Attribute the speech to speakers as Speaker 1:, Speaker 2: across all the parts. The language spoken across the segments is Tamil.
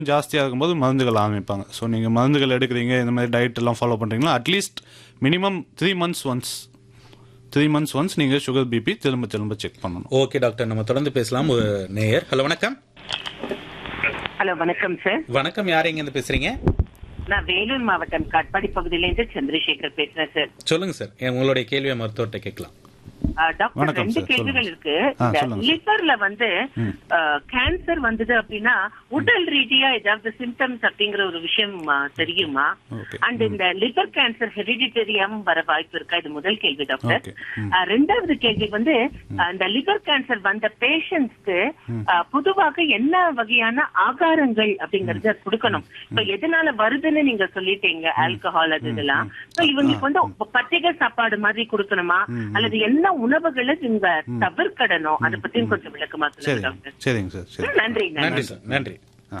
Speaker 1: ஜாஸ்தியாக இருக்கும்போது மருந்துகள் ஆரம்பிப்பாங்க ஸோ நீங்கள் மருந்துகள் எடுக்கிறீங்க இந்த மாதிரி டயட் எல்லாம் ஃபாலோ பண்ணுறீங்களா at least minimum three months once three months once நீங்கள் சுகர் பிபி திரும்ப திரும்ப செக் பண்ணணும்
Speaker 2: ஓகே டாக்டர் நம்ம தொடர்ந்து பேசலாம் ஒரு நேயர் ஹலோ வணக்கம்
Speaker 3: ஹலோ வணக்கம் சார்
Speaker 2: வணக்கம் யார் எங்க இருந்து பேசுறீங்க
Speaker 3: நான் வேலூர் மாவட்டம் காட்பாடி பகுதியிலேருந்து சந்திரசேகர் பேசுறேன் சார்
Speaker 2: சொல்லுங்க சார் எ- உங்களுடைய கேள்வியை மருத்துவர்கிட்ட கேட்கலாம்
Speaker 3: ஆ, டாக்டர்
Speaker 1: வணக்கம்
Speaker 3: ரெண்டு
Speaker 1: சார்,
Speaker 3: கேள்விகள்
Speaker 1: சொல்லுங்க.
Speaker 3: இருக்கு
Speaker 1: ஆ,
Speaker 3: இந்த
Speaker 1: சொல்லுங்க சார்.
Speaker 3: லிவர்ல வந்து கேன்சர் வந்தது அப்படின்னா உடல் ரீதியா ஏதாவது சிம்டம்ஸ் அப்படிங்கிற ஒரு விஷயம் ஆ, தெரியுமா
Speaker 1: Okay.
Speaker 3: அண்ட் இந்த லிவர் கேன்சர் ஹெரிடிட்டரியாவும் வர வாய்ப்பு இருக்கா இது முதல் கேள்வி டாக்டர்
Speaker 1: Okay. ம்.
Speaker 3: ஆ, ரெண்டாவது கேள்வி வந்து ஆ, இந்த லிவர் கேன்சர் வந்த பேஷண்ட்ஸ்க்கு பொதுவாக என்ன வகையான ஆகாரங்கள் அப்படிங்கறத கொடுக்கணும் இப்ப எதனால வருதுன்னு நீங்க சொல்லிட்டீங்க ஆல்கஹால் அது இதெல்லாம் So, இவங்களுக்கு வந்து பத்திரிகை சாப்பாடு மாதிரி கொடுக்கணுமா அல்லது என்ன உணவுகளை நீங்க தவிர்க்கணும் அதை பத்தியும் கொஞ்சம் விளக்கமா சொல்லுங்க
Speaker 1: சரிங்க
Speaker 3: டாக்டர்
Speaker 1: சரிங்க சார் சரி
Speaker 3: நன்றி
Speaker 2: நன்றி
Speaker 3: நன்றி
Speaker 2: சார் நன்றி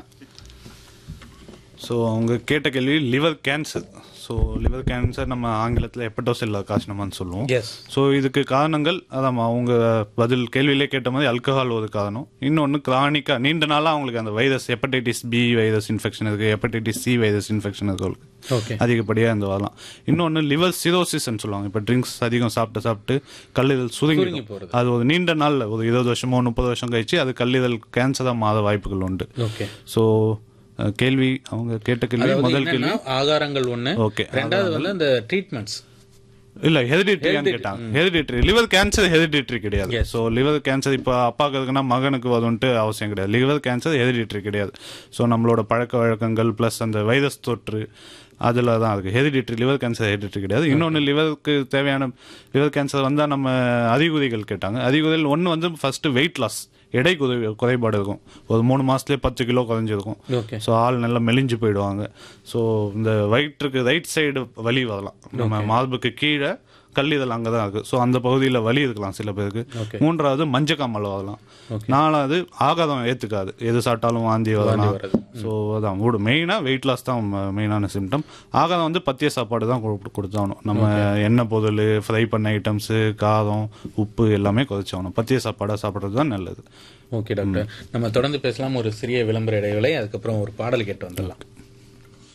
Speaker 1: ஸோ அவங்க கேட்ட கேள்வி liver cancer so liver cancer நம்ம ஆங்கிலத்தில் எப்பட்டோசெல்லா காசினமான்னு சொல்லுவோம்
Speaker 2: எஸ்
Speaker 1: ஸோ இதுக்கு காரணங்கள் அதான் அவங்க பதில் கேள்வியிலே கேட்ட மாதிரி அல்கஹால் ஒரு காரணம் இன்னொன்று கிரானிக்கா நீண்ட நாளாக அவங்களுக்கு அந்த virus hepatitis B virus infection இருக்கு ஹெப்படைட்டிஸ் சி வைரஸ் இன்ஃபெக்ஷன் இருக்கு அவங்களுக்கு
Speaker 2: ஓகே
Speaker 1: அதிகப்படியாக இந்த வரலாம் இன்னொன்று லிவர் சிரோசிஸ்ன்னு சொல்லுவாங்க இப்போ ட்ரிங்க்ஸ் அதிகம் சாப்பிட்டு சாப்பிட்டு கல்லீரல்
Speaker 2: சுருங்கி
Speaker 1: சுருங்கி
Speaker 2: போறது.
Speaker 1: அது ஒரு நீண்ட நாள்ல ஒரு இருபது வருஷமோ முப்பது வருஷம் கழிச்சு அது கல்லீரல் கேன்சராக மாற வாய்ப்புகள் உண்டு
Speaker 2: ஓகே
Speaker 1: ஸோ கேள்வி அவங்க கேட்ட கேள்வி
Speaker 2: அதாவது
Speaker 1: முதல் கேள்வி
Speaker 2: என்னன்னா ஆகாரங்கள் ஒண்ணு
Speaker 1: Okay.
Speaker 2: ரெண்டாவது வந்து அந்த ட்ரீட்மெண்ட்ஸ்
Speaker 1: இல்ல ஹெரிடிட்ரியான்னு கேட்டாங்க ஹெரிடிட்ரி லிவர் கேன்சர் ஹெரிடிட்ரி கிடையாது
Speaker 2: Yes.
Speaker 1: ஸோ லிவர் கேன்சர் இப்போ அப்பாவுக்கு இருக்குன்னா மகனுக்கு வரும்ன்ட்டு அவசியம் கிடையாது லிவர் கேன்சர் ஹெரிடிட்ரி கிடையாது ஸோ நம்மளோட பழக்க வழக்கங்கள் ப்ளஸ் அந்த வைரஸ் தொற்று அதில் தான் இருக்குது ஹெரிடிட்ரி லிவர் கேன்சர் ஹெரிடிட்ரி கிடையாது இன்னொன்று லிவருக்கு தேவையான லிவர் கேன்சர் வந்தால் நம்ம அறிகுறிகள் கேட்டாங்க அறிகுறிகள் ஒன்று வந்து ஃபர்ஸ்ட் வெயிட் லாஸ் எடை குறை குறைபாடு இருக்கும் ஒரு மூணு மாசத்துலயே பத்து கிலோ குறைஞ்சிருக்கும்
Speaker 2: ஓகே
Speaker 1: ஸோ ஆள் நல்லா மெலிஞ்சு போயிடுவாங்க ஸோ இந்த வயிற்றுக்கு ரைட் சைடு வலி வரலாம் நம்ம மார்புக்கு கீழே கல்லீரல் அங்கே தான் இருக்குது ஸோ அந்த பகுதியில் வலி இருக்கலாம் சில பேருக்கு
Speaker 2: Okay.
Speaker 1: மூன்றாவது மஞ்சக்காமல் வரலாம் நாலாவது ஆகாதம் ஏற்றுக்காது எது சாப்பிட்டாலும் வாந்தி வரலாம்
Speaker 2: வருது.
Speaker 1: ஸோ அதான் ஒரு மெயினாக வெயிட் லாஸ் தான் மெயினான சிம்டம் ஆகாதம் வந்து பத்திய சாப்பாடு தான் கொடு- கொடுத்தாகணும் நம்ம எண்ணெய் பொருள் ஃப்ரை பண்ண ஐட்டம்ஸு காரம் உப்பு எல்லாமே குறைச்சாகணும் பத்திய சாப்பாடாக சாப்பிட்றது தான் நல்லது
Speaker 2: ஓகே டாக்டர் நம்ம தொடர்ந்து பேசலாம் ஒரு சிறிய விளம்பர இடைவேளை அதுக்கப்புறம் ஒரு பாடல் கேட்டு வந்துடலாம்